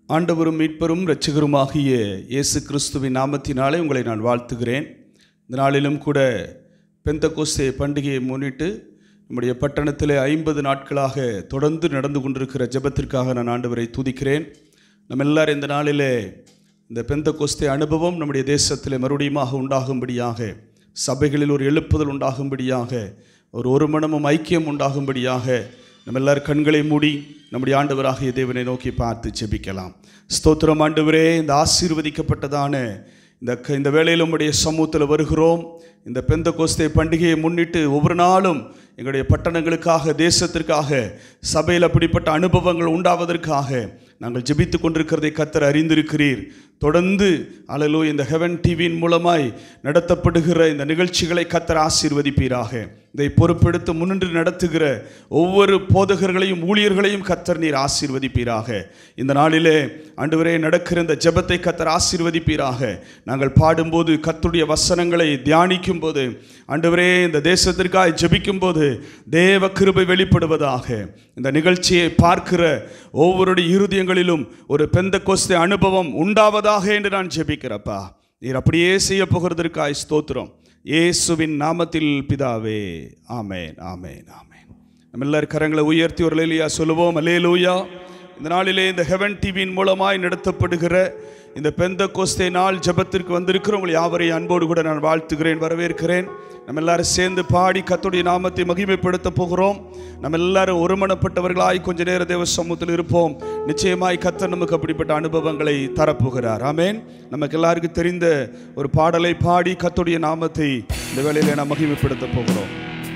ஆண்டவரும் மீட்பரும் இரட்சகருமாகிய இயேசு கிறிஸ்துவின் நாமத்தினாலே உங்களை நான் வாழ்த்துகிறேன் இந்த நாளிலும் கூட பெந்தகோஸ்தே பண்டிகையை முன்னிட்டு நம்முடைய பட்டணத்திலே ஐம்பது நாட்களாக தொடர்ந்து நடந்து கொண்டிருக்கிற ஜெபத்திற்காக நான் ஆண்டவரை துதிக்கிறேன் நம்ம எல்லாரும் இந்த நாளிலே இந்த பெந்தகோஸ்தே அனுபவம் நம்முடைய தேசத்திலே மறுபடியுமாக உண்டாகும்படியாக சபைகளில் ஒரு எழுப்புதல் உண்டாகும்படியாக ஒரு ஒரு மனமும் ஐக்கியம் உண்டாகும்படியாக நம்ம எல்லாரும் கண்களை மூடி நம்முடைய ஆண்டவராகிய தேவனை நோக்கி பார்த்து ஜெபிக்கலாம் ஸ்தோத்திரம் ஆண்டவரே இந்த ஆசீர்வதிக்கப்பட்டதான இந்த க- இந்த வேளையில் உம்முடைய சமூகத்தில் வருகிறோம் இந்த பெந்த கோஸ்தே பண்டிகையை முன்னிட்டு ஒவ்வொரு நாளும் எங்களுடைய பட்டணங்களுக்காக தேசத்திற்காக சபையில் அப்படிப்பட்ட அனுபவங்கள் உண்டாவதற்காக நாங்கள் ஜெபித்து கொண்டிருக்கிறதை கத்தர் அறிந்திருக்கிறீர் தொடர்ந்து அலலோ இந்த ஹெவன் டிவியின் மூலமாய் நடத்தப்படுகிற இந்த நிகழ்ச்சிகளை கத்தர் ஆசீர்வதிப்பீராக இதை பொறுப்பெடுத்து முன்னின்று நடத்துகிற ஒவ்வொரு போதகர்களையும் ஊழியர்களையும் கத்தர் நீர் ஆசீர்வதிப்பீராக இந்த நாளிலே ஆண்டவரே நடக்கிற இந்த ஜெபத்தை கத்தர் ஆசீர்வதிப்பீராக நாங்கள் பாடும்போது கத்துடைய வசனங்களை தியானிக்கும் போது ஆண்டவரே இந்த தேசத்திற்காக ஜெபிக்கும் போது தேவ கிருபை வெளிப்படுவதாக இந்த நிகழ்ச்சியை பார்க்கிற ஒவ்வொருடைய இருதயங்களிலும் ஒரு பெந்த கொஸ்தே அனுபவம் உண்டாவதாக என்று நான் ஜெபிக்கிறப்பா நீர் அப்படியே செய்ய போகிறதற்காய் ஸ்தோத்திரம் இயேசுவின் நாமத்தில் பிதாவே ஆமேன் ஆமேன் ஆமேன் நம்ம எல்லாரும் கரங்களை உயர்த்தி ஒரு லேலியா சொல்லுவோம் அலேலூயா இந்த நாளிலே இந்த ஹெவன் டிவியின் மூலமாய் நடத்தப்படுகிற இந்த பெந்த கோஸ்தே நாள் ஜெபத்திற்கு வந்திருக்கிற உங்களை யாவரையும் அன்போடு கூட நான் வாழ்த்துகிறேன் வரவேற்கிறேன் நம்ம எல்லாரும் சேர்ந்து பாடி கர்த்தருடைய நாமத்தை மகிமைப்படுத்த போகிறோம் நம்ம எல்லாரும் ஒருமனப்பட்டவர்களாய் கொஞ்ச நேர தேவ சமூகத்தில் இருப்போம் நிச்சயமாய் கர்த்தர் நமக்கு அப்படிப்பட்ட அனுபவங்களை தரப்போகிறார் ஆமென் நமக்கு எல்லாருக்கும் தெரிந்த ஒரு பாடலை பாடி கர்த்தருடைய நாமத்தை இந்த வேளையிலே நாம் மகிமைப்படுத்த போகிறோம்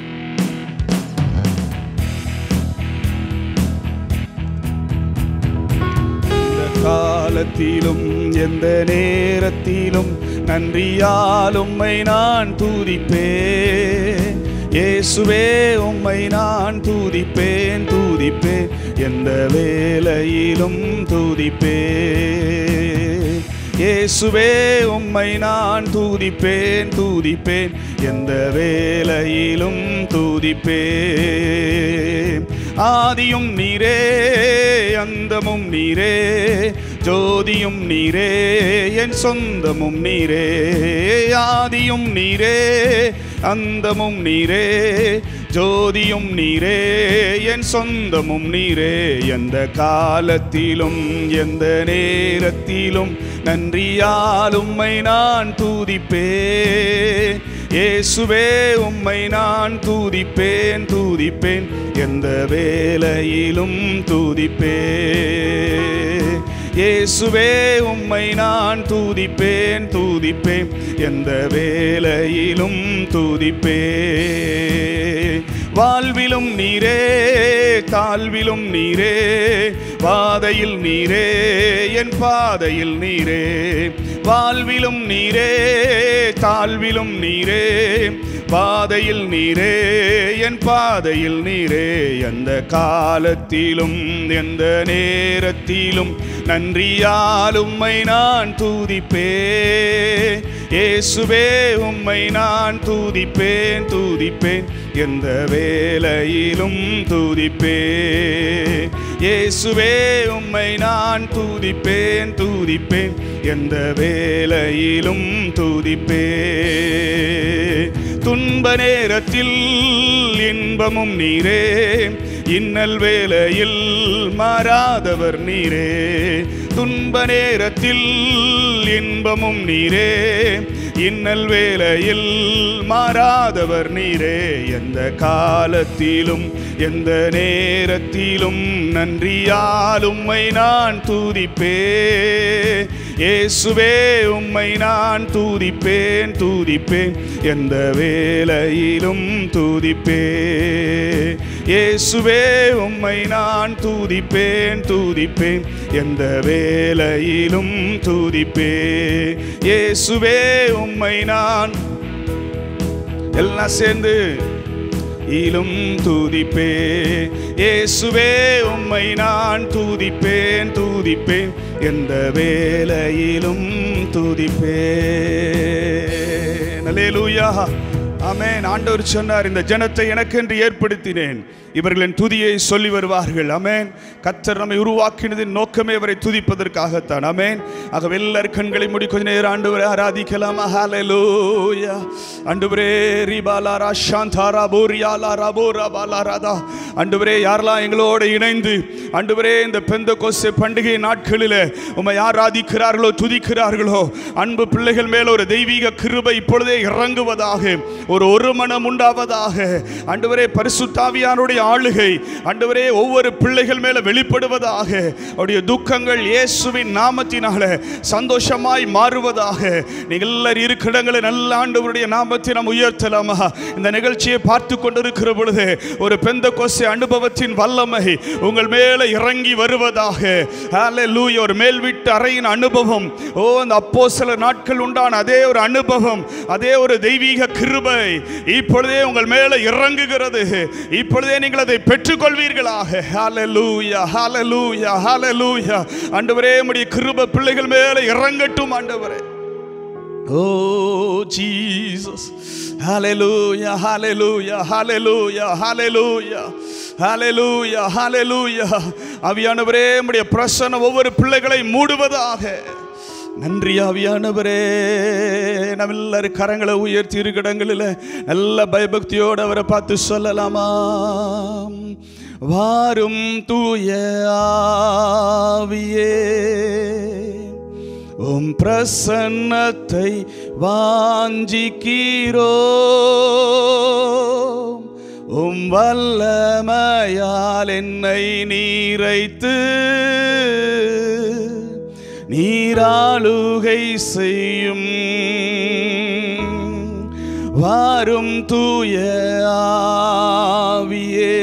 இந்த காலத்திலும் எந்த நேரத்திலும் நன்றியால் உம்மை நான் துதிப்பேன் இயேசுவே உம்மை நான் துதிப்பேன் துதிப்பேன் எந்த வேளையிலும் துதிப்பேன் இயேசுவே உம்மை நான் துதிப்பேன் துதிப்பேன் எந்த வேளையிலும் துதிப்பேன் ஆதியும் நீரே அந்தமும் நீரே ஜோதியும் நீரே என் சொந்தமும் நீரே ஆதியும் நீரே அந்தமும் நீரே ஜோதியும் நீரே என் சொந்தமும் நீரே எந்த காலத்திலும் எந்த நேரத்திலும் நன்றியால் உம்மை நான் துதிப்பேன் இயேசுவே உம்மை நான் துதிப்பேன் துதிப்பேன் எந்த வேளையிலும் துதிப்பேன் இயேசுவே உம்மை நான் துதிப்பேன் துதிப்பேன் எந்த வேளையிலும் துதிப்பேன் வாழ்விலும் நீரே தாழ்விலும் நீரே பாதையில் நீரே என் பாதையில் நீரே வாழ்விலும் நீரே தாழ்விலும் நீரே பாதையில் நீரே என் பாதையில் நீரே எந்த காலத்திலும் எந்த நேரத்திலும் நன்றியால் உம்மை நான் துதிப்பேன் இயேசுவே உம்மை நான் துதிப்பேன் துதிப்பேன் எந்த வேளையிலும் துதிப்பேன் இயேசுவே உம்மை நான் துதிப்பேன் துதிப்பேன் எந்த வேளையிலும் துதிப்பேன் துன்ப நேரத்தில் இன்பமும் நீரே இன்னல் வேளையில் மாறாதவர் நீரே துன்ப நேரத்தில் இன்பமும் நீரே இன்னல் வேளையில் மாறாதவர் நீரே எந்த காலத்திலும் எந்த நேரத்திலும் நன்றியால் உம்மை நான் துதிப்பேன் இயேசுவே உம்மை நான் துதிப்பேன் துதிப்பேன் எந்த வேளையிலும் துதிப்பேன் இயேசுவே உம்மை நான் துதிப்பேன் துதிப்பேன் எந்த வேளையிலும் துதிப்பேன் இயேசுவே உம்மை நான் எல்லாம் சேர்ந்து இலும் துதிப்பே இயேசுவே உம்மை நான் துதிப்பேன் துதிப்பேன் எந்த வேளையிலும் துதிப்பேன் அல்லேலூயா ஆமென் ஆண்டவர் சொன்னார் இந்த ஜனத்தை எனக்கென்று ஏற்படுத்தினேன் இவர்களின் துதியை சொல்லி வருவார்கள் அமேன் கத்தர் நம்மை உருவாக்கினதின் நோக்கமே இவரை துதிப்பதற்காகத்தான் அமேன் ஆகவே எல்லார் கண்களை மூடி கொஞ்ச நேரம் ஆண்டவரை ஆராதிக்கலாம் ஹalleluya ஆண்டவரே ரிபாலாரா சாந்தாரா போரியாலா ரபோரா பாலாராதா ஆண்டவரே யாரெல்லாம் எங்களோடு இணைந்து ஆண்டவரே இந்த பெந்த கொசு பண்டிகை நாட்களில் உம்மை ஆராதிக்கிறார்களோ துதிக்கிறார்களோ அன்பு பிள்ளைகள் மேல் ஒரு தெய்வீக கிருபை இப்பொழுதே இறங்குவதாக ஒரு ஒரு மனம் உண்டாவதாக ஆண்டவரே பரிசுத்தாவியானுடைய ஆளுகை ஆண்டவரே ஒவ்வொரு பிள்ளைகள் மேல வெளிப்படுவதாக அவருடைய துக்கங்கள் இயேசுவின் நாமத்தினால சந்தோஷமாய் மாறுவதாக நீங்கள் எல்லாரும் இருக்கிற இடங்களை நல்ல ஆண்டவருடைய நாமத்தை நாம் உயர்த்தலாமா இந்த நிகழ்ச்சியை பார்த்து கொண்டிருக்கிற பொழுது ஒரு பெந்த கொசை அனுபவத்தின் வல்லமை உங்கள் மேல இறங்கி வருவதாக ஹalleluya ஒரு மேல் வீட்டு அறையின் அனுபவம் ஓ அந்த அப்போ சில நாட்கள் உண்டான அதே ஒரு அனுபவம் அதே ஒரு தெய்வீக கிருபை இப்பொழுதே உங்கள் மேல இறங்குகிறது இப்பொழுதே நீங்கள் அதை பெற்றுக்கொள்வீர்களாக ஹalleluya ஹalleluya ஹalleluya ஆண்டவரே உம்முடைய கிருபை பிள்ளைகள் மேல இறங்கட்டும் ஆண்டவரே ஓ ஜீசஸ் ஹalleluya ஹalleluya ஹalleluya ஹalleluya ஹalleluya ஹalleluya ஆவியானவரே உம்முடைய பிரசன்னம் ஒவ்வொரு பிள்ளைகளை மூடுவதாக நன்றி ஆவியானவரே நம்ம எல்லாரும் கரங்களை உயர்த்தி இருக்கிடங்களில் நல்ல பயபக்தியோடு அவரை பார்த்து சொல்லலாமா வாரும் தூய ஆவியே உம் பிரசன்னத்தை வாஞ்சிக்கிறோ உம் வல்லமையால் என்னை நீரைத்து நீராளுகை செய்யும் வாரும் தூய ஆவியே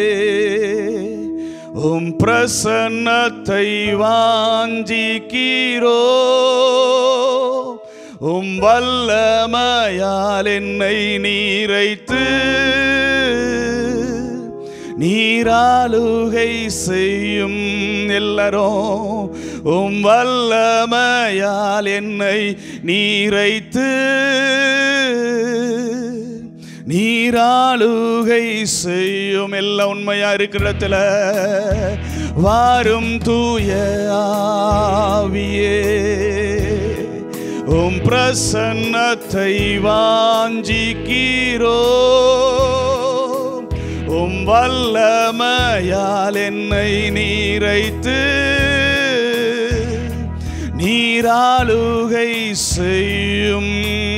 உம் பிரசன்னத்தை வாஞ்சிக்கிறோ உம் வல்லமையால் என்னை நீரைத்து நீராளுகை செய்யும் எல்லாரும் உம் வல்லமையால் என்னை நீரைத்து நீராளுகை செய்யும் எல்லாம் உண்மையா இருக்கிற இடத்துல வாரும் தூய ஆவியே உம் பிரசன்னத்தை வாஞ்சிக்கிறோ உம் வல்லமையால் என்னை நீரைத்து நீராளுகை செய்யும்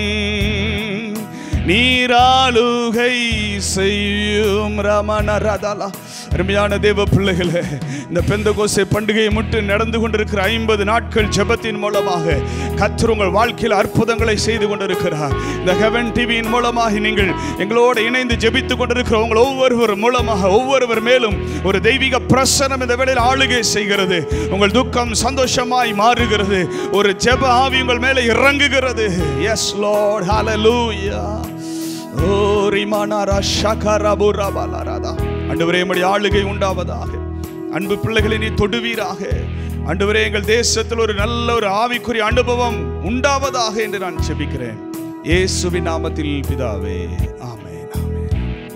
நீராளுகை செய்யும் ரமண ரதலா அருமையான தேவ பிள்ளைகளே இந்த பெந்தகோசை பண்டிகையை முட்டு நடந்து கொண்டிருக்கிற ஐம்பது நாட்கள் ஜெபத்தின் மூலமாக கத்தர் உங்கள் வாழ்க்கையில் அற்புதங்களை செய்து கொண்டிருக்கிறார் இந்த ஹெவன் டிவியின் மூலமாக நீங்கள் எங்களோடு இணைந்து ஜெபித்துக் கொண்டிருக்கிற உங்கள் ஒவ்வொருவர் மூலமாக ஒவ்வொருவர் மேலும் ஒரு தெய்வீக பிரசனம் இந்த வேளையில் ஆளுகை செய்கிறது உங்கள் துக்கம் சந்தோஷமாய் மாறுகிறது ஒரு ஜெப ஆவி உங்கள் மேலே இறங்குகிறது எஸ் லார்ட் ஹalleluya ஓ ரிமானாரா ஷகரபுரா பாலாராதா ஆண்டவரே உம்முடைய ஆளுகை உண்டாவதாக அன்பு பிள்ளைகளை நீ தொடுவீராக ஆண்டவரே எங்கள் தேசத்தில் ஒரு நல்ல ஒரு ஆவிக்குரிய அனுபவம் உண்டாவதாக என்று நான் செபிக்கிறேன் இயேசுவின் நாமத்தில் பிதாவே ஆமென் ஆமென்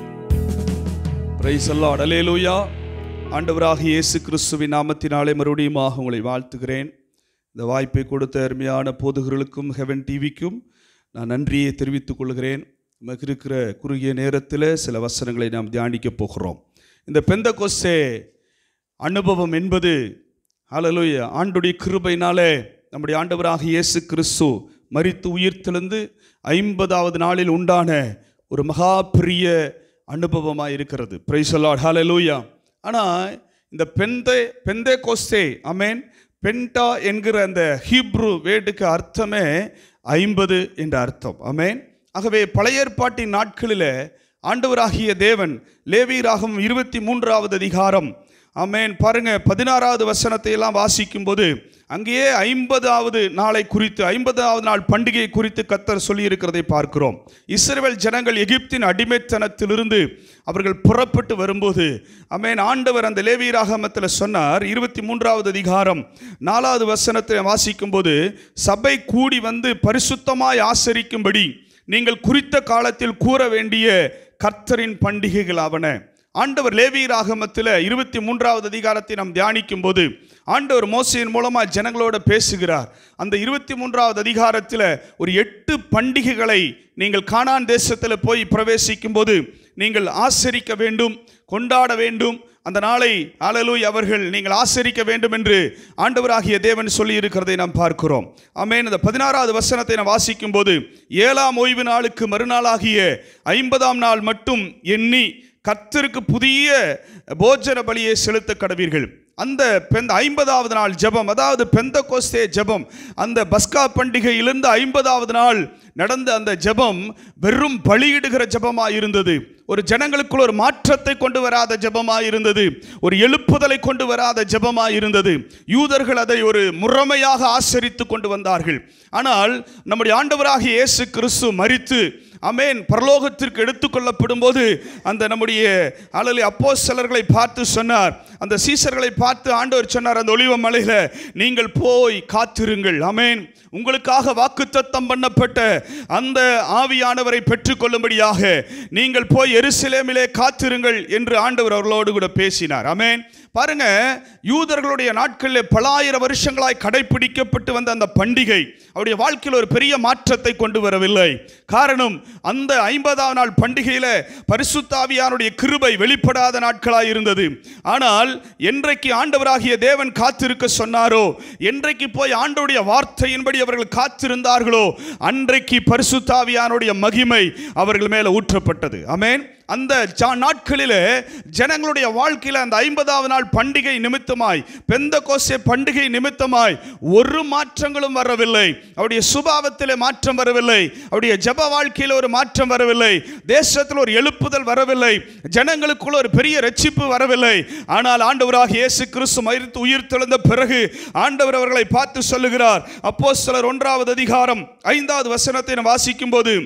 பிரைஸ் அல்லாஹ் அலேலூயா ஆண்டவராக இயேசு கிறிஸ்துவின் நாமத்தினாலே மறுபடியுமாக உங்களை வாழ்த்துகிறேன் இந்த வாய்ப்பை கொடுத்த அருமையான போதுகளுக்கும் ஹெவன் டிவிக்கும் நான் நன்றியை தெரிவித்துக் கொள்கிறேன் நமக்கு இருக்கிற குறுகிய நேரத்தில் சில வசனங்களை நாம் தியானிக்கப் போகிறோம் இந்த பெந்த கொஸ்ஸே அனுபவம் என்பது ஹalleluya ஆண்டுடைய கிருபையினாலே நம்முடைய ஆண்டவராக இயேசு கிறிஸ்து மரித்து உயிர்த்தெழுந்து ஐம்பதாவது நாளில் உண்டான ஒரு மகா பெரிய அனுபவமாக இருக்கிறது பிரைசலாட் ஹalleluya ஆனால் இந்த பெந்தை பெந்தே கோஸ்தே அமேன் பென்டா என்கிற அந்த ஹீப்ரு வேர்டுக்கு அர்த்தமே ஐம்பது என்ற அர்த்தம் அமேன் ஆகவே பழைய ஏற்பாட்டின் நாட்களில் ஆண்டவராகிய தேவன் லேவியராகும் இருபத்தி மூன்றாவது அதிகாரம் ஆமென் பாருங்க பதினாறாவது வசனத்தை எல்லாம் வாசிக்கும்போது அங்கேயே ஐம்பதாவது நாளை குறித்து ஐம்பதாவது நாள் பண்டிகை குறித்து கத்தர் சொல்லியிருக்கிறதை பார்க்கிறோம் இஸ்ரவேல் ஜனங்கள் எகிப்தின் அடிமைத்தனத்திலிருந்து அவர்கள் புறப்பட்டு வரும்போது ஆமென் ஆண்டவர் அந்த லேவியராகமத்தில் சொன்னார் இருபத்தி மூன்றாவது அதிகாரம் நாலாவது வசனத்தை வாசிக்கும்போது சபை கூடி வந்து பரிசுத்தமாய் ஆசரிக்கும்படி நீங்கள் குறித்த காலத்தில் கூற வேண்டிய கர்த்தரின் பண்டிகைகள் ஆவன ஆண்டவர் லேவி ராகமத்தில் இருபத்தி மூன்றாவது அதிகாரத்தை நாம் தியானிக்கும் போது ஆண்டவர் மோசையின் மூலமாக ஜனங்களோட பேசுகிறார் அந்த இருபத்தி மூன்றாவது அதிகாரத்தில் ஒரு எட்டு பண்டிகைகளை நீங்கள் கானான் தேசத்தில் போய் பிரவேசிக்கும் போது நீங்கள் ஆசரிக்க வேண்டும் கொண்டாட வேண்டும் அந்த நாளை அலலூய் அவர்கள் நீங்கள் ஆசரிக்க வேண்டும் என்று ஆண்டவராகிய தேவன் சொல்லி இருக்கிறதை நாம் பார்க்கிறோம் ஆமென் இந்த பதினாறாவது வசனத்தை நாம் வாசிக்கும் போது ஏழாம் ஓய்வு நாளுக்கு மறுநாளாகிய ஐம்பதாம் நாள் மட்டும் எண்ணி கர்த்தருக்கு புதிய போஜன பலியை செலுத்த கடவீர்கள் அந்த பெந்த ஐம்பதாவது நாள் ஜெபம் அதாவது பெந்த கோஸ்தே ஜெபம் அந்த பஸ்கா பண்டிகையிலிருந்து ஐம்பதாவது நாள் நடந்த அந்த ஜெபம் வெறும் பலியிடுகிற ஜெபமாக இருந்தது ஒரு ஜனங்களுக்குள் ஒரு மாற்றத்தை கொண்டு வராத ஜெபமாக இருந்தது ஒரு எழுப்புதலை கொண்டு வராத ஜெபமாக இருந்தது யூதர்கள் அதை ஒரு முறைமையாக ஆசரித்து கொண்டு வந்தார்கள் ஆனால் நம்முடைய ஆண்டவராகிய இயேசு கிறிஸ்து மரித்து அமேன் பரலோகத்திற்கு எடுத்துக்கொள்ளப்படும் போது அந்த நம்முடைய அழலி அப்போ சிலர்களை பார்த்து சொன்னார் அந்த சீசர்களை பார்த்து ஆண்டவர் சொன்னார் அந்த ஒளிவ மலையில நீங்கள் போய் காத்திருங்கள் அமேன் உங்களுக்காக வாக்குத்தத்தம் பண்ணப்பட்ட அந்த ஆவியானவரை பெற்றுக்கொள்ளும்படியாக நீங்கள் போய் எருசலேமிலே காத்திருங்கள் என்று ஆண்டவர் அவர்களோடு கூட பேசினார் அமேன் பாருங்க யூதர்களுடைய நாட்களில் பலாயிரம் வருஷங்களாய் கடைபிடிக்கப்பட்டு வந்த அந்த பண்டிகை அவருடைய வாழ்க்கையில் ஒரு பெரிய மாற்றத்தை கொண்டு வரவில்லை காரணம் அந்த ஐம்பதாம் நாள் பண்டிகையில் பரிசுத்தாவியானுடைய கிருபை வெளிப்படாத நாட்களாய் இருந்தது ஆனால் என்றைக்கு ஆண்டவராகிய தேவன் காத்திருக்க சொன்னாரோ என்றைக்கு போய் ஆண்டவருடைய வார்த்தையின்படி அவர்கள் காத்திருந்தார்களோ அன்றைக்கு பரிசுத்தாவியானுடைய மகிமை அவர்கள் மேலே ஊற்றப்பட்டது அமேன் அந்த ஜா- நாட்களிலே ஜனங்களுடைய வாழ்க்கையில் அந்த ஐம்பதாவது நாள் பண்டிகை நிமித்தமாய் பெந்த கோசே பண்டிகை நிமித்தமாய் ஒரு மாற்றங்களும் வரவில்லை அவருடைய சுபாவத்திலே மாற்றம் வரவில்லை அவருடைய ஜப வாழ்க்கையில் ஒரு மாற்றம் வரவில்லை தேசத்தில் ஒரு எழுப்புதல் வரவில்லை ஜனங்களுக்குள்ள ஒரு பெரிய ரட்சிப்பு வரவில்லை ஆனால் ஆண்டவராக இயேசு கிறிஸ்து மரித்து உயிர் தெழுந்த பிறகு ஆண்டவர் அவர்களை பார்த்து சொல்லுகிறார் அப்போஸ்தலர் ஒன்றாவது அதிகாரம் ஐந்தாவது வசனத்தை நாம் வாசிக்கும் போது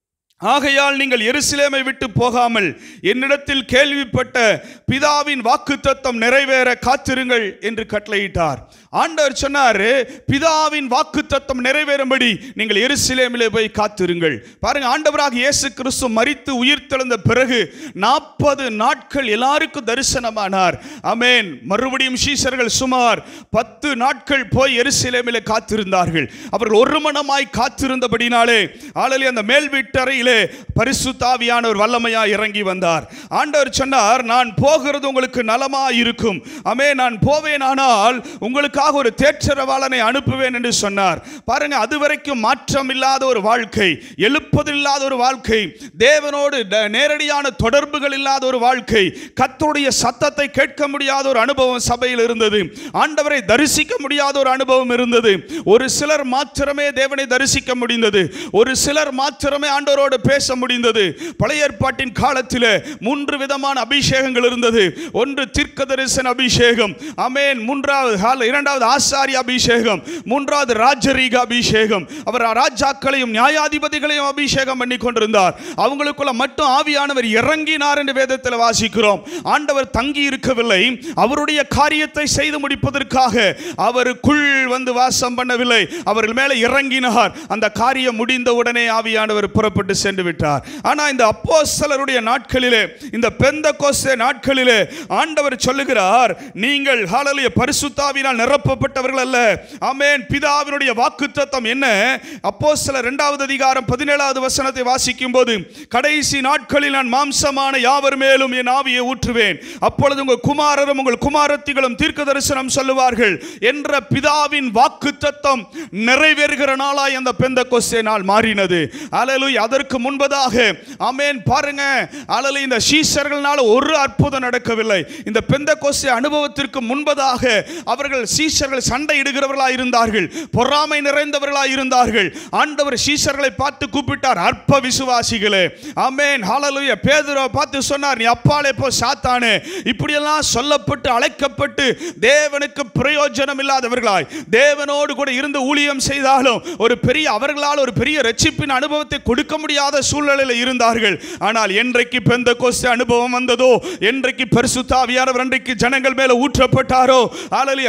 ஆகையால் நீங்கள் எருசலேமை விட்டு போகாமல் என்னிடத்தில் கேள்விப்பட்ட பிதாவின் வாக்குத்தத்தம் நிறைவேற காத்திருங்கள் என்று கட்டளையிட்டார் ஆண்டவர் சொன்னார் பிதாவின் வாக்குத்தத்தம் நிறைவேறும்படி நீங்கள் எருசலேமிலே போய் காத்திருங்கள் பாருங்க ஆண்டவராக இயேசு கிறிஸ்து மரித்து உயிர் தெழுந்த பிறகு நாற்பது நாட்கள் எல்லாருக்கும் தரிசனமானார் அமேன் மறுபடியும் சீசர்கள் சுமார் பத்து நாட்கள் போய் எருசலேமிலே காத்திருந்தார்கள் அவர்கள் ஒரு மனமாய் காத்திருந்தபடினாலே ஆளலி அந்த மேல் வீட்டறையிலே பரிசுத்தாவியானவர் வல்லமையா இறங்கி வந்தார் ஆண்டவர் சொன்னார் நான் போகிறது உங்களுக்கு நலமா இருக்கும் அமே நான் போவேனானால் உங்களுக்காக ஒரு தேற்றரவாளனை அனுப்புவேன் என்று சொன்னார் பாருங்க அதுவரைக்கும் மாற்றம் இல்லாத ஒரு வாழ்க்கை எழுப்பது இல்லாத ஒரு வாழ்க்கை தேவனோடு ட- நேரடியான தொடர்புகள் இல்லாத ஒரு வாழ்க்கை கர்த்தருடைய சத்தத்தை கேட்க முடியாத ஒரு அனுபவம் சபையில் இருந்தது ஆண்டவரை தரிசிக்க முடியாத ஒரு அனுபவம் இருந்தது ஒரு சிலர் மாத்திரமே தேவனை தரிசிக்க முடிந்தது ஒரு சிலர் மாத்திரமே ஆண்டவரோடு பேச முடிந்தது பழைய ஏற்பாட்டின் காலத்தில் மூன்று விதமான அபிஷேகங்கள் இருந்தது ஒன்று தீர்க்க தரிசன அபிஷேகம் அமேன் மூன்றாவது ஹால- இரண்டாவது ஆசாரிய அபிஷேகம் மூன்றாவது ராஜரீக அபிஷேகம் அவர் ராஜாக்களையும் நியாயாதிபதிகளையும் அபிஷேகம் பண்ணி கொண்டிருந்தார் அவங்களுக்குள்ள மட்டும் ஆவியானவர் இறங்கினார் என்று வேதத்தில் வாசிக்கிறோம் ஆண்டவர் தங்கி இருக்கவில்லை அவருடைய காரியத்தை செய்து முடிப்பதற்காக அவருக்குள் வந்து வாசம் பண்ணவில்லை அவர்கள் மேலே இறங்கினார் அந்த காரியம் முடிந்த உடனே ஆவியானவர் புறப்பட்டு சென்று விட்டார் ஆனா இந்த அப்போஸ்தலருடைய நாட்களிலே இந்த பெந்த நாட்களிலே ஆண்டவர் சொல்லுகிறார் நீங்கள் ஹalleluya பரிசுத்தாவினால் நிரப்பப்பட்டவர்கள் அல்ல ஆமென் பிதாவினுடைய வாக்குத்தத்தம் என்ன அப்போஸ்தலர் இரண்டாவது அதிகாரம் பதினேழாவது வசனத்தை வாசிக்கும் போது கடைசி நாட்களில் நான் மாம்சமான யாவர் மேலும் என் ஆவியை ஊற்றுவேன் அப்பொழுது உங்கள் குமாரரும் உங்கள் குமாரத்திகளும் தீர்க்க தரிசனம் சொல்லுவார்கள் என்ற பிதாவின் வாக்குத்தத்தம் நிறைவேறுகிற நாளாய் அந்த பெந்த நாள் மாறினது அலலு அதற்கு முன்பதாக ஆமென் பாருங்க அலலு இந்த சீஷர்களால் ஒரு அற்புதம் நடக்கவில்லை இந்த பெந்த அனுபவத்திற்கு முன்பதாக அவர்கள் சீஷர்கள் சண்டையிடுகிறவர்களாய் இருந்தார்கள் பொறாமை நிறைந்தவர்களாய் இருந்தார்கள் ஆண்டவர் சீஷர்களை பார்த்து கூப்பிட்டார் அற்ப விசுவாசிகளே ஆமென் ஹalleluya பேதுருவை பார்த்து சொன்னார் நீ அப்பாலே போ சாத்தானே இப்படியெல்லாம் சொல்லப்பட்டு அழைக்கப்பட்டு தேவனுக்கு பிரயோஜனம் இல்லாதவர்களாய் தேவனோடு கூட இருந்து ஊழியம் செய்தாலும் ஒரு பெரிய அவர்களால் ஒரு பெரிய ரட்சிப்பின் அனுபவத்தை கொடுக்க முடியாத சூழ்நிலையில் இருந்தார்கள் ஆனால் என்றைக்கு பெந்த அனுபவம் வந்ததோ என்றைக்கு பரிசுத்தாவியானவர் அன்றைக்கு ஜனங்கள் மேல ஊற்றப்பட்டாரோ ஆளலி அன்றைக்கே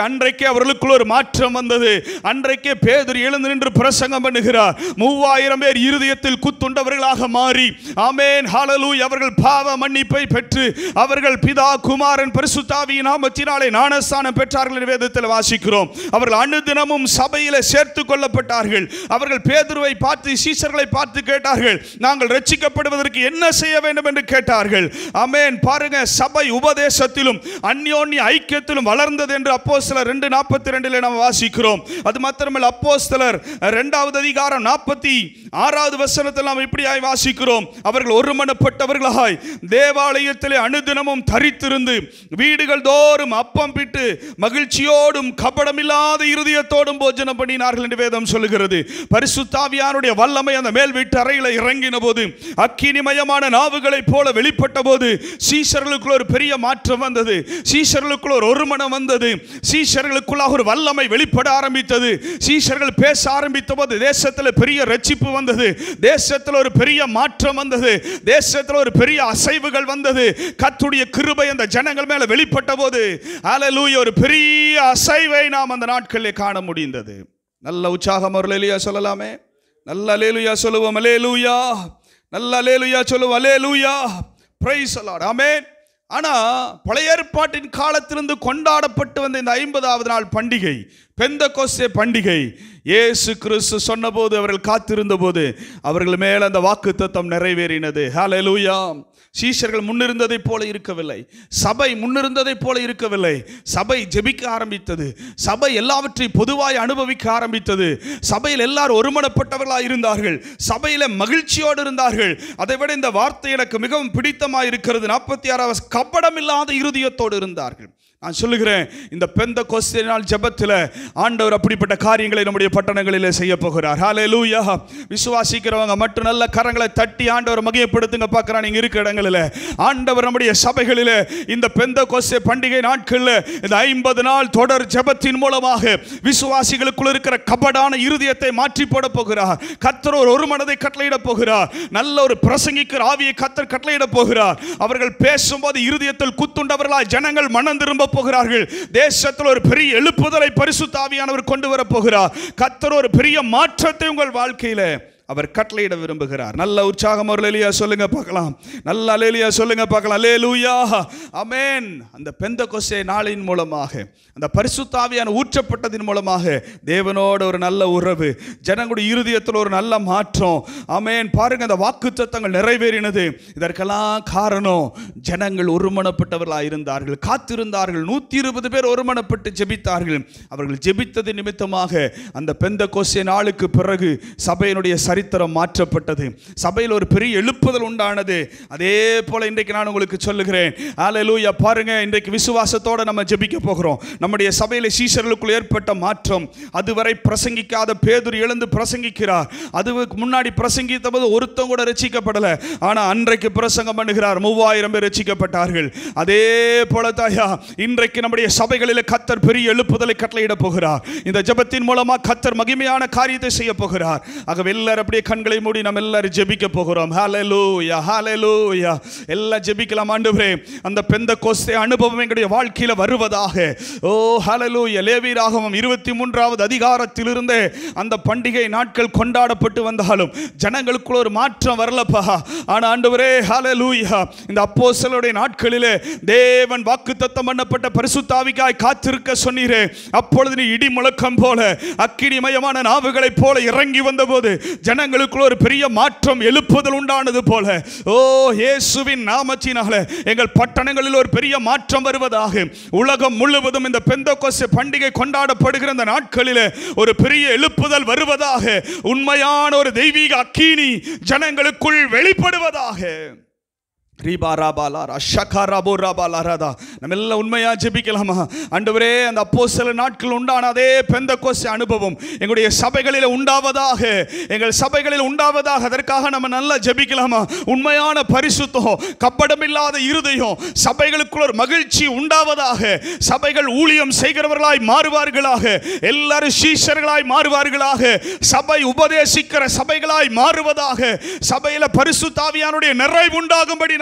அவர்களுக்குள்ள ஒரு மாற்றம் வந்தது அன்றைக்கே பேதுரு எழுந்து நின்று பிரசங்கம் பண்ணுகிறார் மூவாயிரம் பேர் இருதயத்தில் குத்துண்டவர்களாக மாறி ஆமேன் ஹalleluya அவர்கள் பாவ மன்னிப்பை பெற்று அவர்கள் பிதா குமாரன் பரிசுத்தாவியின் நாமத்தினாலே ஞானஸ்தானம் பெற்றார்கள் என்று வேதத்தில் வாசிக்கிறோம் அவர்கள் அனுதினமும் சபையில சேர்த்து கொள்ளப்பட்டார்கள் அவர்கள் பேதுருவை பார்த்து சீசர்களை பார்த்து கேட்டார்கள் நாங்கள் ரட்சிக்கப்படுவதற்கு என்ன செய்ய வேண்டும் என்று கேட்டார்கள் ஆமென் பாருங்க சபை உபதேசத்திலும் அந்யோன்ய ஐக்கியத்திலும் வளர்ந்தது என்று அப்போஸ்தலர் ரெண்டு நாற்பத்தி ரெண்டில் நாம் வாசிக்கிறோம் அது மாத்திரமல்ல அப்போஸ்தலர் இரண்டாவது அதிகாரம் நாற்பத்தி ஆறாவது வசனத்தில் நாம் இப்படியாய் வாசிக்கிறோம் அவர்கள் ஒருமனப்பட்டவர்களாய் தேவாலயத்திலே அனுதினமும் தரித்திருந்து வீடுகள் தோறும் அப்பம் பிட்டு மகிழ்ச்சியோடும் கபடமில்லாத இருதயத்தோடும் போஜனம் பண்ணினார்கள் என்று வேதம் சொல்லுகிறது பரிசுத்தாவியானுடைய வல்லமை அந்த மேல் வீட்டு அறையில் இறங்கின போது அக்கினிமயமான நாவுகளைப் போல வெளிப்பட்ட போது சீஷர்களுக்குள்ள ஒரு பெரிய மாற்றம் வந்தது சீஷர்களுக்குள்ள ஒரு ஒருமனம் வந்தது சீஷர்களுக்குள்ளாக ஒரு வல்லமை வெளிப்பட ஆரம்பித்தது சீஷர்கள் பேச ஆரம்பித்த போது தேசத்தில் பெரிய ரட்சிப்பு வந்தது தேசத்தில் ஒரு பெரிய மாற்றம் வந்தது தேசத்தில் ஒரு பெரிய அசைவுகள் வந்தது கத்துடைய கிருபை அந்த ஜனங்கள் மேல வெளிப்பட்ட போது ஹalleluya ஒரு பெரிய அசைவை நாம் அந்த நாட்களில் காண முடிந்தது நல்ல உற்சாகம் ஒரு லேலுயா சொல்லலாமே நல்ல லேலுயா சொல்லுவோம் அலேலுயா நல்ல லேலுயா சொல்லுவோம் அலேலுயா பிரைஸ் அலாட் ஆமென் ஆனா பழைய ஏற்பாட்டின் காலத்திலிருந்து கொண்டாடப்பட்டு வந்த இந்த ஐம்பதாவது நாள் பண்டிகை பெந்த கோஸ்தே பண்டிகை இயேசு கிறிஸ்து சொன்னபோது அவர்கள் காத்திருந்த போது அவர்கள் மேல் அந்த வாக்கு தத்தம் நிறைவேறினது ஹalleluya சீஷர்கள் முன்னிருந்ததைப் போல இருக்கவில்லை சபை முன்னிருந்ததைப் போல இருக்கவில்லை சபை ஜெபிக்க ஆரம்பித்தது சபை எல்லாவற்றையும் பொதுவாய் அனுபவிக்க ஆரம்பித்தது சபையில் எல்லாரும் ஒருமனப்பட்டவர்களாக இருந்தார்கள் சபையில மகிழ்ச்சியோடு இருந்தார்கள் அதை விட இந்த வார்த்தை எனக்கு மிகவும் பிடித்தமாக இருக்கிறது நாற்பத்தி ஆறாவது கபடமில்லாத இருதயத்தோடு இருந்தார்கள் நான் சொல்லுகிறேன் இந்த பெந்த கொஸ்திய நாள் ஜெபத்தில் ஆண்டவர் அப்படிப்பட்ட காரியங்களை நம்முடைய பட்டணங்களிலே செய்ய போகிறார் ஹalleluya விசுவாசிக்கிறவங்க மட்டும் நல்ல கரங்களை தட்டி ஆண்டவர் மகிமைப்படுத்துங்க பார்க்குறான் நீங்க இருக்க இடங்களில் ஆண்டவர் நம்முடைய சபைகளில் இந்த பெந்த கொஸ்திய பண்டிகை நாட்களில் இந்த ஐம்பது நாள் தொடர் ஜெபத்தின் மூலமாக விசுவாசிகளுக்குள் இருக்கிற கபடான இருதயத்தை மாற்றி போட போகிறார் கத்தர் ஒரு ஒரு மனதை கட்டளையிட போகிறார் நல்ல ஒரு பிரசங்கிக்கிற ஆவியை கத்தர் கட்டளையிட போகிறார் அவர்கள் பேசும்போது இருதயத்தில் குத்துண்டவர்களாய் ஜனங்கள் மனம் திரும்ப போகிறார்கள் தேசத்தில் ஒரு பெரிய எழுப்புதலை பரிசுத்த ஆவியானவர் கொண்டு வர போகிறார் கத்தர் ஒரு பெரிய மாற்றத்தை உங்கள் வாழ்க்கையில அவர் கட்டளையிட விரும்புகிறார் நல்ல உற்சாகம் ஒரு லேலியா சொல்லுங்க பார்க்கலாம் நல்ல லேலியா சொல்லுங்க பார்க்கலாம் லேலூயா அமேன் அந்த பெந்த கொசே நாளின் மூலமாக அந்த பரிசுத்தாவியான ஊற்றப்பட்டதின் மூலமாக தேவனோட ஒரு நல்ல உறவு ஜனங்களுடைய இருதயத்தில் ஒரு நல்ல மாற்றம் அமேன் பாருங்க அந்த வாக்கு தத்தங்கள் நிறைவேறினது இதற்கெல்லாம் காரணம் ஜனங்கள் ஒருமனப்பட்டவர்களாக இருந்தார்கள் காத்திருந்தார்கள் நூற்றி இருபது பேர் ஒருமனப்பட்டு ஜெபித்தார்கள் அவர்கள் ஜெபித்தது நிமித்தமாக அந்த பெந்த கோசே நாளுக்கு பிறகு சபையினுடைய சரித்திரம் மாற்றப்பட்டது சபையில் ஒரு பெரிய எழுப்புதல் உண்டானது அதே போல இன்றைக்கு நான் உங்களுக்கு சொல்லுகிறேன் ஹalleluya பாருங்க இன்றைக்கு விசுவாசத்தோட நம்ம ஜெபிக்க போகிறோம் நம்முடைய சபையில சீஷர்களுக்குள் ஏற்பட்ட மாற்றம் அதுவரை பிரசங்கிக்காத பேதுரு எழுந்து பிரசங்கிக்கிறார் அதுக்கு முன்னாடி பிரசங்கித்த போது ஒருத்தன் கூட ரட்சிக்கப்படல ஆனா அன்றைக்கு பிரசங்கம் பண்ணுகிறார் மூவாயிரம் பேர் ரட்சிக்கப்பட்டார்கள் அதே போல தாயா இன்றைக்கு நம்முடைய சபைகளில் கத்தர் பெரிய எழுப்புதலை கட்டளையிட போகிறார் இந்த ஜெபத்தின் மூலமா கத்தர் மகிமையான காரியத்தை செய்ய போகிறார் ஆகவே எல்லாரும் அப்படியே கண்களை மூடி நம்ம எல்லாரும் ஜெபிக்க போகிறோம் ஹalleluya ஹalleluya எல்லாம் ஜெபிக்கலாம் ஆண்டவரே அந்த பெந்த கோஸ்தே அனுபவம் எங்களுடைய வாழ்க்கையில வருவதாக ஓ ஹalleluya லேவியராகமம் இருபத்தி மூன்றாவது அதிகாரத்திலிருந்தே அந்த பண்டிகை நாட்கள் கொண்டாடப்பட்டு வந்தாலும் ஜனங்களுக்குள்ள ஒரு மாற்றம் வரலப்பா ஆனா ஆண்டவரே ஹalleluya இந்த அப்போஸ்தலருடைய நாட்களிலே தேவன் வாக்குத்தத்தம் பண்ணப்பட்ட பரிசுத்தாவிக்காய் காத்திருக்க சொன்னீரே அப்பொழுது நீ இடி முழக்கம் போல அக்கினிமயமான நாவுகளைப் போல இறங்கி வந்தபோது ஜனங்களுக்குள்ள ஒரு பெரிய மாற்றம் எழுப்புதல் உண்டானது போல ஓ இயேசுவின் நாமத்தினால எங்கள் பட்டணங்களில் ஒரு பெரிய மாற்றம் வருவதாக உலகம் முழுவதும் இந்த பெந்தகோஸ்தே பண்டிகை கொண்டாடப்படுகிற இந்த நாட்களிலே ஒரு பெரிய எழுப்புதல் வருவதாக உண்மையான ஒரு தெய்வீக அக்கீனி ஜனங்களுக்குள் வெளிப்படுவதாக ரீபா ராபாலா ரஷகா ராபோ ராபாலா ராதா நம்ம எல்லாம் உண்மையா ஜெபிக்கலாமா ஆண்டவரே அந்த அப்போ சில நாட்கள் உண்டான அதே பெந்த அனுபவம் எங்களுடைய சபைகளில் உண்டாவதாக எங்கள் சபைகளில் உண்டாவதாக அதற்காக நம்ம நல்லா ஜெபிக்கலாமா உண்மையான பரிசுத்தம் கப்படமில்லாத இருதயம் சபைகளுக்குள்ள ஒரு மகிழ்ச்சி உண்டாவதாக சபைகள் ஊழியம் செய்கிறவர்களாய் மாறுவார்களாக எல்லாரும் சீஷர்களாய் மாறுவார்களாக சபை உபதேசிக்கிற சபைகளாய் மாறுவதாக சபையில பரிசுத்தாவியானுடைய நிறைவு உண்டாகும்படி நாங்கள்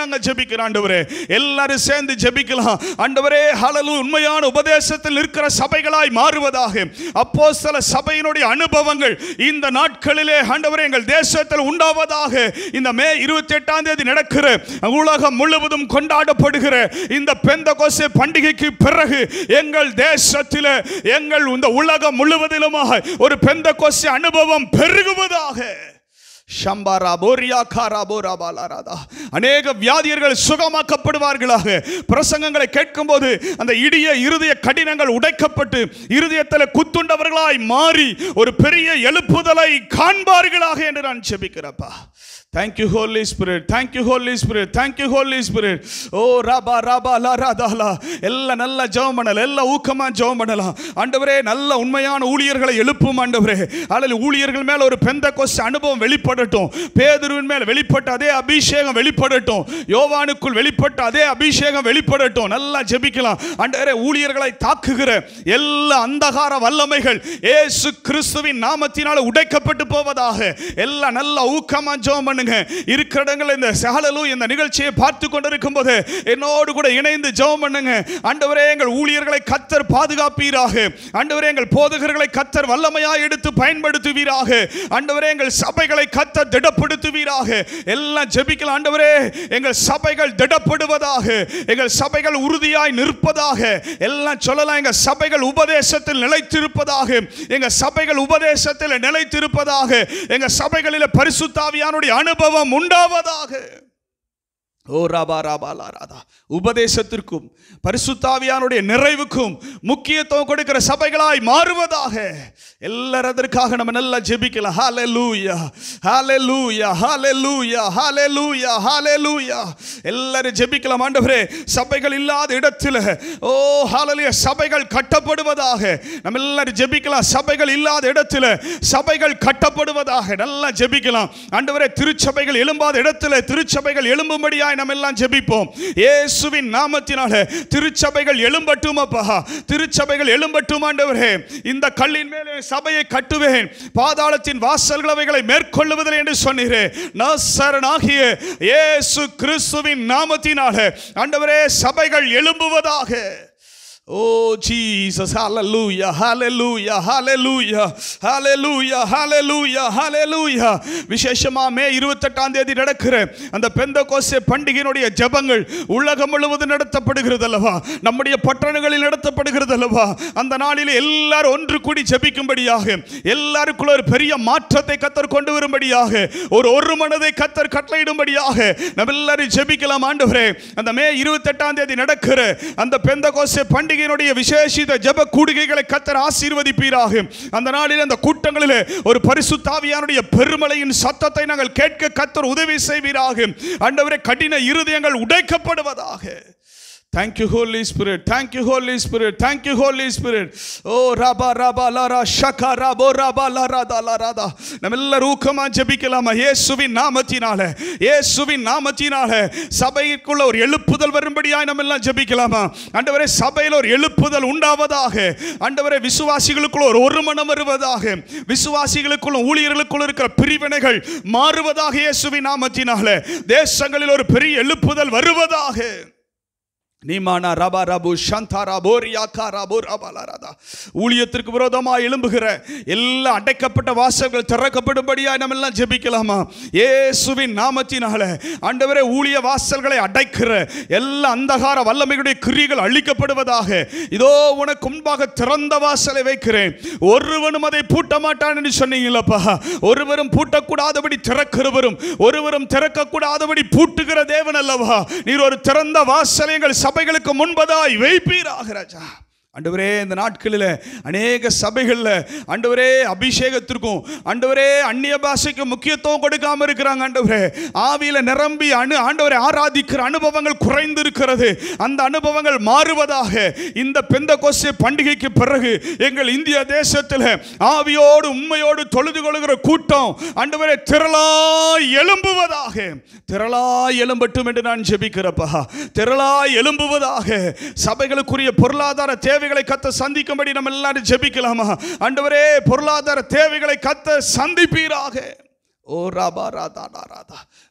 நாங்க ஜெபிக்கிறோம் ஆண்டவரே எல்லாரும் சேர்ந்து ஜெபிக்கலாம் ஆண்டவரே ஹலலு உண்மையான உபதேசத்தில் இருக்கிற சபைகளாய் மாறுவதாக அப்போஸ்தல சபையினுடைய அனுபவங்கள் இந்த நாட்களிலே ஆண்டவரே எங்கள் தேசத்தில் உண்டாவதாக இந்த மே இருபத்தி எட்டாம் தேதி நடக்கிற உலகம் முழுவதும் கொண்டாடப்படுகிற இந்த பெந்தகோசே பண்டிகைக்கு பிறகு எங்கள் தேசத்தில் எங்கள் இந்த உலகம் முழுவதிலுமாக ஒரு பெந்தகோசே அனுபவம் பெருகுவதாக ஷம்பாரா போரியா காரா போரா பாலாராதா அநேக வியாதியர்கள் சுகமாக்கப்படுவார்களாக பிரசங்கங்களை கேட்கும்போது அந்த இடிய இருதய கடினங்கள் உடைக்கப்பட்டு இருதயத்தில் குத்துண்டவர்களாய் மாறி ஒரு பெரிய எழுப்புதலை காண்பார்களாக என்று நான் செபிக்கிறப்பா thank you holy spirit thank you holy spirit thank you holy spirit ஓ ராபா ராபா லா ராதா லா எல்லாம் நல்ல ஜெபம் பண்ணலாம் எல்லாம் ஊக்கமா ஜெபம் பண்ணலாம் ஆண்டவரே நல்ல உண்மையான ஊழியர்களை எழுப்பும் ஆண்டவரே அல்லது ஊழியர்கள் மேல ஒரு பெந்த கொஸ்ட் அனுபவம் வெளிப்படட்டும் பேதுருவின் மேல வெளிப்பட்ட அதே அபிஷேகம் வெளிப்படட்டும் யோவானுக்குள் வெளிப்பட்ட அதே அபிஷேகம் வெளிப்படட்டும் நல்லா ஜெபிக்கலாம் ஆண்டவரே ஊழியர்களை தாக்குகிற எல்லா அந்தகார வல்லமைகள் இயேசு கிறிஸ்துவின் நாமத்தினால உடைக்கப்பட்டு போவதாக எல்லாம் நல்ல ஊக்கமா ஜெபம் பண்ணுங்க இருக்கிற இடங்கள் இந்த சகலலு இந்த நிகழ்ச்சியை பார்த்து கொண்டிருக்கும் போது என்னோடு கூட இணைந்து ஜெபம் பண்ணுங்க ஆண்டவரே எங்கள் ஊழியர்களை கத்தர் பாதுகாப்பீராக ஆண்டவரே எங்கள் போதகர்களை கத்தர் வல்லமையாய் எடுத்து பயன்படுத்துவீராக ஆண்டவரே எங்கள் சபைகளை கத்தர் திடப்படுத்துவீராக எல்லாம் ஜெபிக்கலாம் ஆண்டவரே எங்கள் சபைகள் திடப்படுவதாக எங்கள் சபைகள் உறுதியாய் நிற்பதாக எல்லாம் சொல்லலாம் எங்கள் சபைகள் உபதேசத்தில் நிலைத்திருப்பதாக எங்கள் சபைகள் உபதேசத்தில் நிலைத்திருப்பதாக எங்கள் சபைகளில் பரிசுத்தாவியானுடைய அனுபவம் உண்டாவதாக ஓ ராபா ராபா லா ராதா உபதேசத்திற்கும் பரிசுத்தாவியானுடைய நிறைவுக்கும் முக்கியத்துவம் கொடுக்கிற சபைகளாய் மாறுவதாக எல்லாரும் அதற்காக நம்ம நல்லா ஜெபிக்கலாம் ஹalleluya ஹalleluya ஹalleluya ஹalleluya ஹalleluya எல்லாரும் ஜெபிக்கலாம் ஆண்டவரே சபைகள் இல்லாத இடத்துல ஓ ஹalleluya சபைகள் கட்டப்படுவதாக நம்ம எல்லாரும் ஜெபிக்கலாம் சபைகள் இல்லாத இடத்துல சபைகள் கட்டப்படுவதாக நல்லா ஜெபிக்கலாம் ஆண்டவரே திருச்சபைகள் எழும்பாத இடத்துல திருச்சபைகள் எழும்பும்படியாய் நம்ம எல்லாம் ஜெபிப்போம் இயேசுவின் நாமத்தினால திருச்சபைகள் எழும்பட்டும் அப்பா திருச்சபைகள் எழும்பட்டும் ஆண்டவரே இந்த கல்லின் மேலே சபையை கட்டுவேன் பாதாளத்தின் வாசல்கள் அவைகளை மேற்கொள்ளுவதில்லை என்று சொன்னீரே நசரனாகிய இயேசு கிறிஸ்துவின் நாமத்தினால ஆண்டவரே சபைகள் எழும்புவதாக ஓ ஜீசஸ் ஹalleluya ஹalleluya ஹalleluya ஹalleluya ஹalleluya ஹalleluya விசேஷமா மே 28ஆம் தேதி நடக்கிற அந்த பெந்தகோஸ்தே பண்டிகையினுடைய ஜெபங்கள் உலகம் முழுவதும் நடத்தப்படுகிறது அல்லவா நம்முடைய பட்டணங்களில் நடத்தப்படுகிறது அல்லவா அந்த நாளில் எல்லாரும் ஒன்று கூடி ஜெபிக்கும்படியாக எல்லாருக்குள்ள ஒரு பெரிய மாற்றத்தை கத்தர் கொண்டு வரும்படியாக ஒரு ஒரு மனதை கத்தர் கட்டளையிடும்படியாக நம்ம எல்லாரும் ஜெபிக்கலாம் ஆண்டவரே அந்த மே 28ஆம் தேதி நடக்கிற அந்த பெந்தகோஸ்தே பண்டிகையினுடைய விசேஷித ஜெப கூடுகைகளை கத்தர் ஆசீர்வதிப்பீராக அந்த நாளில் அந்த கூட்டங்களில் ஒரு பரிசுத்தாவியானுடைய பெருமலையின் சத்தத்தை நாங்கள் கேட்க கத்தர் உதவி செய்வீராக ஆண்டவரே கடின இருதயங்கள் உடைக்கப்படுவதாக Thank you, Holy Spirit. Thank you, Holy Spirit. Thank you, Holy Spirit. Oh, Rabba, Rabba, Lara, Shaka, Rabo, Rabba, Lara, Da, Lara, Da. நம்ம எல்லாரும் ஊக்கமா ஜெபிக்கலாமா இயேசுவின் நாமத்தினால இயேசுவின் நாமத்தினால சபைக்குள்ள ஒரு எழுப்புதல் வரும்படியாய் நம்ம எல்லாம் ஜெபிக்கலாமா ஆண்டவரே சபையில் ஒரு எழுப்புதல் உண்டாவதாக ஆண்டவரே விசுவாசிகளுக்குள்ள ஒரு ஒரு மனம் வருவதாக விசுவாசிகளுக்குள்ள ஊழியர்களுக்குள்ள இருக்கிற பிரிவினைகள் மாறுவதாக இயேசுவின் நாமத்தினால தேசங்களில் ஒரு பெரிய எழுப்புதல் வருவதாக நீமானா ரபா ரபு சந்தாரா போரியா காரா போ ரபாலாராதா ஊழியத்திற்கு விரோதமாக எழும்புகிற எல்லா அடைக்கப்பட்ட வாசல்கள் திறக்கப்படும்படியா நம்ம எல்லாம் ஜெபிக்கலாமா இயேசுவின் நாமத்தினால ஆண்டவரே ஊழிய வாசல்களை அடைக்கிற எல்லா அந்தகார வல்லமைகளுடைய கிரியைகள் அழிக்கப்படுவதாக இதோ உனக்கு முன்பாக திறந்த வாசலை வைக்கிறேன் ஒருவனும் அதை பூட்ட மாட்டான் என்று சொன்னீங்களப்பா ஒருவரும் பூட்டக்கூடாதபடி திறக்கிறவரும் ஒருவரும் திறக்கக்கூடாதபடி பூட்டுகிற தேவன் அல்லவா நீர் ஒரு திறந்த வாசலை எங்கள் சபைகளுக்கு முன்பதாய் வைப்பீராக ராஜா ஆண்டவரே இந்த நாட்களில் அநேக சபைகளில் ஆண்டவரே அபிஷேகத்திற்கும் ஆண்டவரே அந்நிய பாஷைக்கு முக்கியத்துவம் கொடுக்காம இருக்கிறாங்க ஆண்டவரே ஆவியில நிரம்பி அணு ஆண்டவரை ஆராதிக்கிற அனுபவங்கள் குறைந்து இருக்கிறது அந்த அனுபவங்கள் மாறுவதாக இந்த பெந்த கொசு பண்டிகைக்கு பிறகு எங்கள் இந்திய தேசத்தில் ஆவியோடு உண்மையோடு தொழுது கொள்கிற கூட்டம் ஆண்டவரே திரளாய் எழும்புவதாக திரளாய் எழும்பட்டும் என்று நான் ஜெபிக்கிறப்பா திரளாய் எழும்புவதாக சபைகளுக்குரிய பொருளாதார தேவைகளை கத்த சந்திக்கும்படி நம்ம எல்லாரும் ஜெபிக்கலாமா ஆண்டவரே பொருளாதார தேவைகளை கத்த சந்திப்பீராக ஓ ராபா ராதா டா ராதா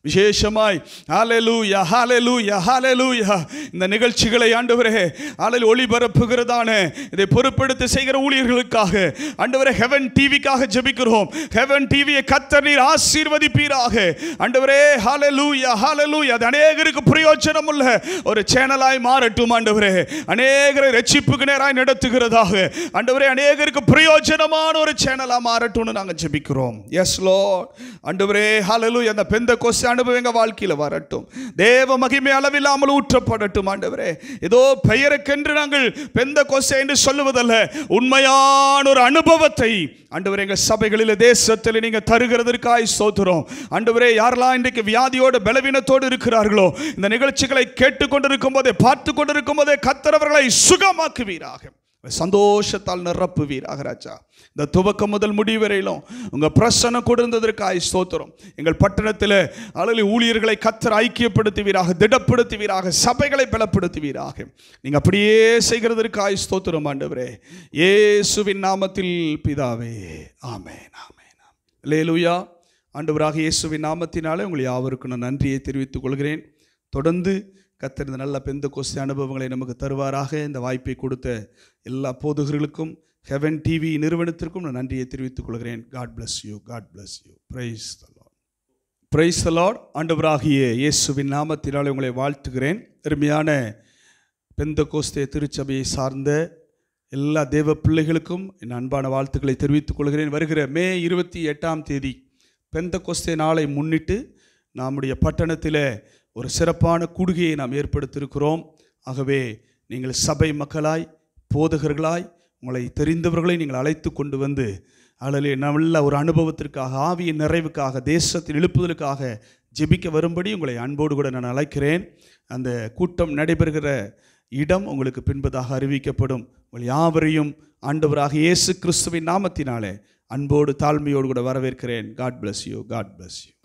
விசேஷமாய் ஹalleluya ஹalleluya ஹalleluya இந்த நிகழ்ச்சிகளை ஆண்டவரே ஆளல் ஒளிபரப்புகிறதான இதை பொறுப்பெடுத்து செய்கிற ஊழியர்களுக்காக ஆண்டவரே ஹெவன் டிவிக்காக ஜெபிக்கிறோம் ஹெவன் டிவியை கத்தர் நீர் ஆசீர்வதிப்பீராக ஆண்டவரே ஹalleluya ஹalleluya அது அநேகருக்கு பிரயோஜனம் உள்ள ஒரு சேனலாய் மாறட்டும் ஆண்டவரே அநேகரை ரட்சிப்புக்கு நேராய் நடத்துகிறதாக ஆண்டவரே அநேகருக்கு பிரயோஜனமான ஒரு சேனலா மாறட்டும்னு நாங்க ஜெபிக்கிறோம் எஸ் லார்ட் ஆண்டவரே ஹalleluya அந்த பெந்த கொஸ் அனுபவம் எங்க வாழ்க்கையில வரட்டும் தேவ மகிமை அளவில்லாமல் ஊற்றப்படட்டும் ஆண்டவரே ஏதோ பெயருக்கென்று நாங்கள் பெந்த கொசை என்று சொல்லுவதல்ல உண்மையான ஒரு அனுபவத்தை ஆண்டவரே எங்கள் சபைகளில் தேசத்தில் நீங்க தருகிறதற்காய் சோத்துறோம் ஆண்டவரே யாரெல்லாம் இன்றைக்கு வியாதியோடு பலவீனத்தோடு இருக்கிறார்களோ இந்த நிகழ்ச்சிகளை கேட்டுக்கொண்டிருக்கும் போதே பார்த்து கொண்டிருக்கும் போதே கத்தரவர்களை சுகமாக்குவீராக சந்தோஷத்தால் நிரப்புவீராக ராஜா இந்த துவக்கம் முதல் முடிவு வரையிலும் உங்க பிரசனம் கொடுத்ததற்காய் ஸ்தோத்திரம் எங்கள் பட்டணத்தில் அழலி ஊழியர்களை கத்தர் ஐக்கியப்படுத்துவீராக திடப்படுத்துவீராக சபைகளை பலப்படுத்துவீராக நீங்க அப்படியே செய்கிறதற்காய் ஸ்தோத்திரம் ஆண்டவரே இயேசுவின் நாமத்தில் பிதாவே ஆமென் ஆமென் லேலுயா ஆண்டவராக இயேசுவின் நாமத்தினாலே உங்களை யாவருக்கும் நான் நன்றியை தெரிவித்துக் கொள்கிறேன் தொடர்ந்து கத்தர் இந்த நல்ல பெந்த கோஸ்தி அனுபவங்களை நமக்கு தருவாராக இந்த வாய்ப்பை கொடுத்த எல்லா போதுகர்களுக்கும் ஹெவன் டிவி நிறுவனத்திற்கும் நான் நன்றியை தெரிவித்துக் கொள்கிறேன் God bless you God bless you praise the Lord praise the Lord ஆண்டவராகிய இயேசுவின் நாமத்தினாலே உங்களை வாழ்த்துகிறேன் அருமையான பெந்த கோஸ்தே திருச்சபையை சார்ந்த எல்லா தேவ பிள்ளைகளுக்கும் என் அன்பான வாழ்த்துக்களை தெரிவித்துக் கொள்கிறேன் வருகிற மே இருபத்தி எட்டாம் தேதி பெந்த கோஸ்தே நாளை முன்னிட்டு நம்முடைய பட்டணத்தில் ஒரு சிறப்பான கூடுகையை நாம் ஏற்படுத்தியிருக்கிறோம் ஆகவே நீங்கள் சபை மக்களாய் போதகர்களாய் உங்களை தெரிந்தவர்களை நீங்கள் அழைத்து கொண்டு வந்து அதில் நல்ல ஒரு அனுபவத்திற்காக ஆவியின் நிறைவுக்காக தேசத்தில் எழுப்புதலுக்காக ஜெபிக்க வரும்படி உங்களை அன்போடு கூட நான் அழைக்கிறேன் அந்த கூட்டம் நடைபெறுகிற இடம் உங்களுக்கு பின்பதாக அறிவிக்கப்படும் உங்கள் யாவரையும் ஆண்டவராக இயேசு கிறிஸ்துவின் நாமத்தினாலே அன்போடு தாழ்மையோடு கூட வரவேற்கிறேன் God bless you God bless you